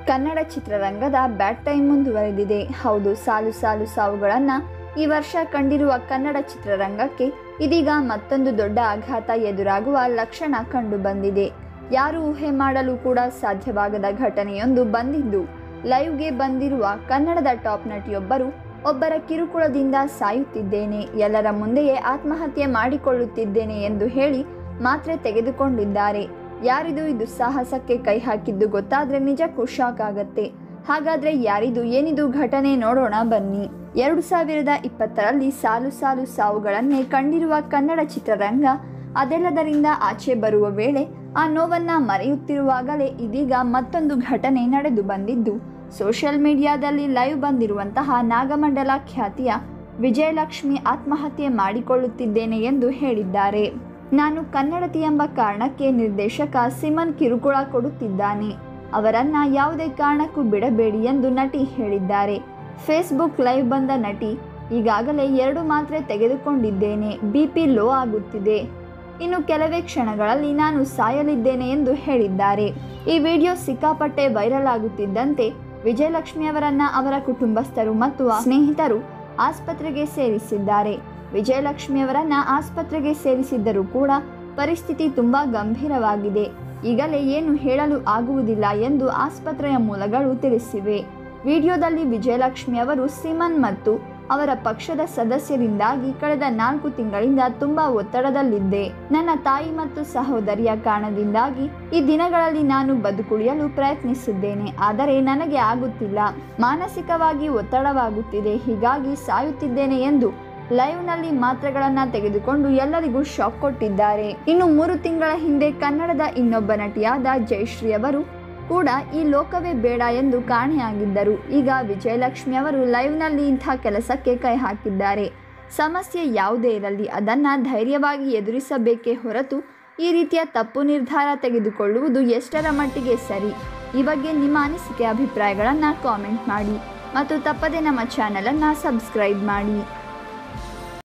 ಕನ್ನಡ ಚಿತ್ರರಂಗದ bad time ಮುಂದುವರೆದಿದೆ ಹೌದು ಸಾಲು ಸಾಲು ಸಾವುಗಳನ್ನು ಈ ವರ್ಷ ಕಂಡಿರುವ ಕನ್ನಡ ಚಿತ್ರರಂಗಕ್ಕೆ ಇದೀಗ ಮತ್ತೊಂದು ದೊಡ್ಡ ಆಘಾತ ಎದುರಾಗುವ ಲಕ್ಷಣ ಕಂಡು ಬಂದಿದೆ ಯಾರು ಊಹೆ ಮಾಡಲು ಕೂಡ ಸಾಧ್ಯವಾಗದ ಘಟನೆಯೊಂದು ಬಂದಿದ್ದು ಲೈವ್ಗೆ ಬಂದಿರುವ ಕನ್ನಡದ ಟಾಪ್ ನಟಿಯೊಬ್ಬರು ಒಬ್ಬರ ಕಿರುಕುಳದಿಂದ ಸಾಯುತ್ತಿದ್ದೇನೆ ಎಲ್ಲರ ಮುಂದೆಯೇ ಆತ್ಮಹತ್ಯೆ ಮಾಡಿಕೊಳ್ಳುತ್ತಿದ್ದೇನೆ ಎಂದು ಹೇಳಿ ಮಾತ್ರೆ ತೆಗೆದುಕೊಂಡಿದ್ದಾರೆ ಯಾರಿದು ಇದು ಸಾಹಸಕ್ಕೆ ಕೈ ಹಾಕಿದ್ದು ಗೊತ್ತಾದ್ರೆ ನಿಜಕ್ಕೂ ಶಾಕ್ ಆಗತ್ತೆ ಹಾಗಾದ್ರೆ ಯಾರಿದು ಏನಿದು ಘಟನೆ ನೋಡೋಣ ಬನ್ನಿ ಎರಡು ಸಾವಿರದ ಇಪ್ಪತ್ತರಲ್ಲಿ ಸಾಲು ಸಾಲು ಸಾವುಗಳನ್ನೇ ಕಂಡಿರುವ ಕನ್ನಡ ಚಿತ್ರರಂಗ ಅದೆಲ್ಲದರಿಂದ ಆಚೆ ಬರುವ ವೇಳೆ ಆ ನೋವನ್ನ ಮರೆಯುತ್ತಿರುವಾಗಲೇ ಇದೀಗ ಮತ್ತೊಂದು ಘಟನೆ ನಡೆದು ಬಂದಿದ್ದು ಸೋಷಿಯಲ್ ಮೀಡಿಯಾದಲ್ಲಿ ಲೈವ್ ಬಂದಿರುವಂತಹ ನಾಗಮಂಡಲ ಖ್ಯಾತಿಯ ವಿಜಯಲಕ್ಷ್ಮಿ ಆತ್ಮಹತ್ಯೆ ಮಾಡಿಕೊಳ್ಳುತ್ತಿದ್ದೇನೆ ಎಂದು ಹೇಳಿದ್ದಾರೆ ನಾನು ಕನ್ನಡತಿ ಎಂಬ ಕಾರಣಕ್ಕೆ ನಿರ್ದೇಶಕ ಸಿಮನ್ ಕಿರುಕುಳ ಕೊಡುತ್ತಿದ್ದಾನೆ ಅವರನ್ನ ಯಾವುದೇ ಕಾರಣಕ್ಕೂ ಬಿಡಬೇಡಿ ಎಂದು ನಟಿ ಹೇಳಿದ್ದಾರೆ ಫೇಸ್ಬುಕ್ ಲೈವ್ ಬಂದ ನಟಿ ಈಗಾಗಲೇ ಎರಡು ಮಾತ್ರೆ ತೆಗೆದುಕೊಂಡಿದ್ದೇನೆ ಬಿಪಿ ಲೋ ಆಗುತ್ತಿದೆ ಇನ್ನು ಕೆಲವೇ ಕ್ಷಣಗಳಲ್ಲಿ ನಾನು ಸಾಯಲಿದ್ದೇನೆ ಎಂದು ಹೇಳಿದ್ದಾರೆ ಈ ವಿಡಿಯೋ ಸಿಕ್ಕಾಪಟ್ಟೆ ವೈರಲ್ ಆಗುತ್ತಿದ್ದಂತೆ ವಿಜಯಲಕ್ಷ್ಮಿ ಅವರನ್ನ ಅವರ ಕುಟುಂಬಸ್ಥರು ಮತ್ತು ಸ್ನೇಹಿತರು ಆಸ್ಪತ್ರೆಗೆ ಸೇರಿಸಿದ್ದಾರೆ ವಿಜಯಲಕ್ಷ್ಮಿ ಅವರನ್ನ ಆಸ್ಪತ್ರೆಗೆ ಸೇರಿಸಿದ್ದರೂ ಕೂಡ ಪರಿಸ್ಥಿತಿ ತುಂಬಾ ಗಂಭೀರವಾಗಿದೆ ಈಗಲೇ ಏನು ಹೇಳಲು ಆಗುವುದಿಲ್ಲ ಎಂದು ಆಸ್ಪತ್ರೆಯ ಮೂಲಗಳು ತಿಳಿಸಿವೆ ವಿಡಿಯೋದಲ್ಲಿ ವಿಜಯಲಕ್ಷ್ಮಿ ಅವರು ಸಿಮನ್ ಮತ್ತು ಅವರ ಪಕ್ಷದ ಸದಸ್ಯರಿಂದಾಗಿ ಕಳೆದ ನಾಲ್ಕು ತಿಂಗಳಿಂದ ತುಂಬಾ ಒತ್ತಡದಲ್ಲಿದ್ದೆ ನನ್ನ ತಾಯಿ ಮತ್ತು ಸಹೋದರಿಯ ಕಾರಣದಿಂದಾಗಿ ಈ ದಿನಗಳಲ್ಲಿ ನಾನು ಬದುಕುಳಿಯಲು ಪ್ರಯತ್ನಿಸಿದ್ದೇನೆ ಆದರೆ ನನಗೆ ಆಗುತ್ತಿಲ್ಲ ಮಾನಸಿಕವಾಗಿ ಒತ್ತಡವಾಗುತ್ತಿದೆ ಹೀಗಾಗಿ ಸಾಯುತ್ತಿದ್ದೇನೆ ಎಂದು ಲೈವ್ನಲ್ಲಿ ಮಾತ್ರೆಗಳನ್ನ ತೆಗೆದುಕೊಂಡು ಎಲ್ಲರಿಗೂ ಶಾಕ್ ಕೊಟ್ಟಿದ್ದಾರೆ ಇನ್ನು ಮೂರು ತಿಂಗಳ ಹಿಂದೆ ಕನ್ನಡದ ಇನ್ನೊಬ್ಬ ನಟಿಯಾದ ಜಯಶ್ರೀ ಅವರು ಕೂಡ ಈ ಲೋಕವೇ ಬೇಡ ಎಂದು ಕಾಣೆಯಾಗಿದ್ದರು ಈಗ ವಿಜಯಲಕ್ಷ್ಮಿ ಅವರು ಲೈವ್ನಲ್ಲಿ ಇಂಥ ಕೆಲಸಕ್ಕೆ ಕೈ ಹಾಕಿದ್ದಾರೆ ಸಮಸ್ಯೆ ಯಾವುದೇ ಇರಲಿ ಅದನ್ನು ಧೈರ್ಯವಾಗಿ ಎದುರಿಸಬೇಕೇ ಹೊರತು ಈ ರೀತಿಯ ತಪ್ಪು ನಿರ್ಧಾರ ತೆಗೆದುಕೊಳ್ಳುವುದು ಎಷ್ಟರ ಮಟ್ಟಿಗೆ ಸರಿ ಈ ಬಗ್ಗೆ ನಿಮ್ಮ ಅನಿಸಿಕೆ ಅಭಿಪ್ರಾಯಗಳನ್ನು ಕಾಮೆಂಟ್ ಮಾಡಿ ಮತ್ತು ತಪ್ಪದೆ ನಮ್ಮ ಚಾನಲನ್ನು ಸಬ್ಸ್ಕ್ರೈಬ್ ಮಾಡಿ